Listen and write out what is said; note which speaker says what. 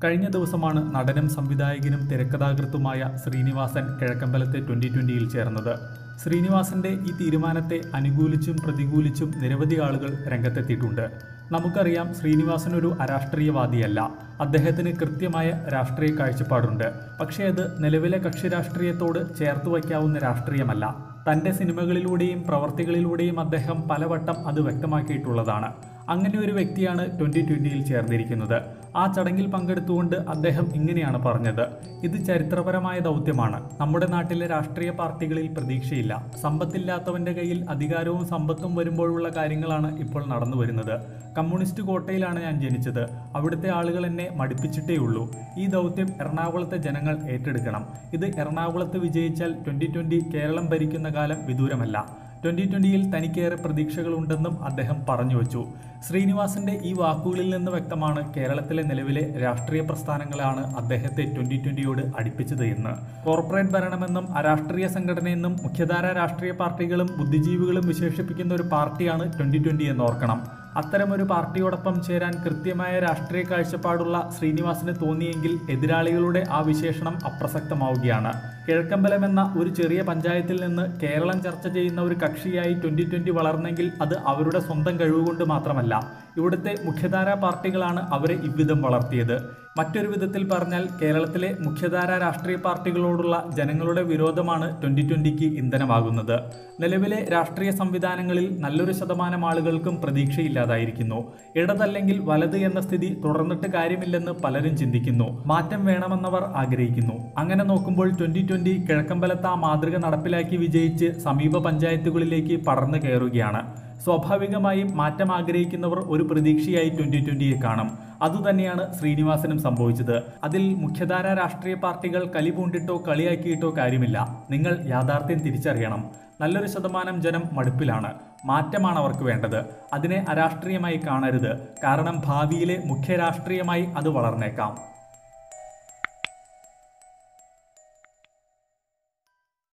Speaker 1: കഴിഞ്ഞ ദിവസമാണ് നടനും സംവിധായകനും തിരക്കഥാകൃത്തുമായ ശ്രീനിവാസൻ കിഴക്കമ്പലത്തെ ട്വന്റി ട്വന്റിയിൽ ചേർന്നത് ശ്രീനിവാസന്റെ ഈ തീരുമാനത്തെ അനുകൂലിച്ചും പ്രതികൂലിച്ചും നിരവധി ആളുകൾ രംഗത്തെത്തിയിട്ടുണ്ട് നമുക്കറിയാം ശ്രീനിവാസൻ ഒരു അരാഷ്ട്രീയവാദിയല്ല അദ്ദേഹത്തിന് കൃത്യമായ രാഷ്ട്രീയ കാഴ്ചപ്പാടുണ്ട് പക്ഷേ അത് നിലവിലെ കക്ഷി രാഷ്ട്രീയത്തോട് ചേർത്ത് വയ്ക്കാവുന്ന രാഷ്ട്രീയമല്ല തൻ്റെ സിനിമകളിലൂടെയും പ്രവർത്തികളിലൂടെയും അദ്ദേഹം പലവട്ടം അത് വ്യക്തമാക്കിയിട്ടുള്ളതാണ് അങ്ങനെ ഒരു വ്യക്തിയാണ് ട്വന്റി ട്വന്റിയിൽ ചേർന്നിരിക്കുന്നത് ആ ചടങ്ങിൽ പങ്കെടുത്തുകൊണ്ട് അദ്ദേഹം ഇങ്ങനെയാണ് പറഞ്ഞത് ഇത് ചരിത്രപരമായ ദൗത്യമാണ് നമ്മുടെ നാട്ടിലെ രാഷ്ട്രീയ പാർട്ടികളിൽ പ്രതീക്ഷയില്ല സമ്പത്തില്ലാത്തവന്റെ കയ്യിൽ അധികാരവും സമ്പത്തും വരുമ്പോഴുള്ള കാര്യങ്ങളാണ് ഇപ്പോൾ നടന്നു വരുന്നത് കമ്മ്യൂണിസ്റ്റ് കോട്ടയിലാണ് ഞാൻ ജനിച്ചത് അവിടുത്തെ ആളുകൾ എന്നെ മടുപ്പിച്ചിട്ടേ ഉള്ളൂ ഈ ദൗത്യം എറണാകുളത്തെ ജനങ്ങൾ ഏറ്റെടുക്കണം ഇത് എറണാകുളത്ത് വിജയിച്ചാൽ ട്വന്റി ട്വന്റി കേരളം ഭരിക്കുന്ന കാലം വിദൂരമല്ല ട്വന്റി ട്വന്റിയിൽ തനിക്കേറെ പ്രതീക്ഷകളുണ്ടെന്നും അദ്ദേഹം പറഞ്ഞു വച്ചു ശ്രീനിവാസന്റെ ഈ വാക്കുകളിൽ നിന്ന് വ്യക്തമാണ് കേരളത്തിലെ നിലവിലെ രാഷ്ട്രീയ പ്രസ്ഥാനങ്ങളാണ് അദ്ദേഹത്തെ ട്വന്റി ട്വന്റിയോട് അടുപ്പിച്ചത് എന്ന് കോർപ്പറേറ്റ് ഭരണമെന്നും അരാഷ്ട്രീയ സംഘടനയെന്നും മുഖ്യധാര രാഷ്ട്രീയ പാർട്ടികളും ബുദ്ധിജീവികളും വിശേഷിപ്പിക്കുന്ന ഒരു പാർട്ടിയാണ് ട്വന്റി ട്വന്റി എന്ന് ഓർക്കണം അത്തരമൊരു പാർട്ടിയോടൊപ്പം ചേരാൻ കൃത്യമായ രാഷ്ട്രീയ കാഴ്ചപ്പാടുള്ള ശ്രീനിവാസിന് തോന്നിയെങ്കിൽ എതിരാളികളുടെ ആ വിശേഷണം അപ്രസക്തമാവുകയാണ് കിഴക്കമ്പലം എന്ന ഒരു ചെറിയ പഞ്ചായത്തിൽ നിന്ന് കേരളം ചർച്ച ചെയ്യുന്ന ഒരു കക്ഷിയായി ട്വന്റി ട്വന്റി വളർന്നെങ്കിൽ അത് അവരുടെ സ്വന്തം കഴിവുകൊണ്ട് മാത്രമല്ല ഇവിടുത്തെ മുഖ്യധാര പാർട്ടികളാണ് അവരെ ഇவ்விധം വളർത്തിയത് മറ്റൊരു വിധത്തിൽ പറഞ്ഞാൽ കേരളത്തിലെ മുഖ്യധാര രാഷ്ട്രീയ പാർട്ടികളോടുള്ള ജനങ്ങളുടെ വിരോധമാണ് ട്വന്റി ട്വന്റിക്ക് ഇന്ധനമാകുന്നത് നിലവിലെ രാഷ്ട്രീയ സംവിധാനങ്ങളിൽ നല്ലൊരു ശതമാനം ആളുകൾക്കും പ്രതീക്ഷയില്ലാതായിരിക്കുന്നു ഇടതല്ലെങ്കിൽ വലത് എന്ന സ്ഥിതി തുടർന്നിട്ട് കാര്യമില്ലെന്ന് പലരും ചിന്തിക്കുന്നു മാറ്റം വേണമെന്നവർ ആഗ്രഹിക്കുന്നു അങ്ങനെ നോക്കുമ്പോൾ ട്വന്റി ട്വന്റി കിഴക്കമ്പലത്ത് ആ മാതൃക നടപ്പിലാക്കി വിജയിച്ച് സമീപ പഞ്ചായത്തുകളിലേക്ക് പടർന്നു കയറുകയാണ് സ്വാഭാവികമായും മാറ്റം ആഗ്രഹിക്കുന്നവർ ഒരു പ്രതീക്ഷയായി ട്വന്റി ട്വന്റിയെ കാണും അതുതന്നെയാണ് ശ്രീനിവാസനും സംഭവിച്ചത് അതിൽ മുഖ്യധാര രാഷ്ട്രീയ പാർട്ടികൾ കലിപൂണ്ടിട്ടോ കളിയാക്കിയിട്ടോ കാര്യമില്ല നിങ്ങൾ യാഥാർത്ഥ്യം തിരിച്ചറിയണം നല്ലൊരു ശതമാനം ജനം മടുപ്പിലാണ് മാറ്റമാണ് അവർക്ക് വേണ്ടത് അതിനെ അരാഷ്ട്രീയമായി കാണരുത് കാരണം ഭാവിയിലെ മുഖ്യ രാഷ്ട്രീയമായി അത് വളർന്നേക്കാം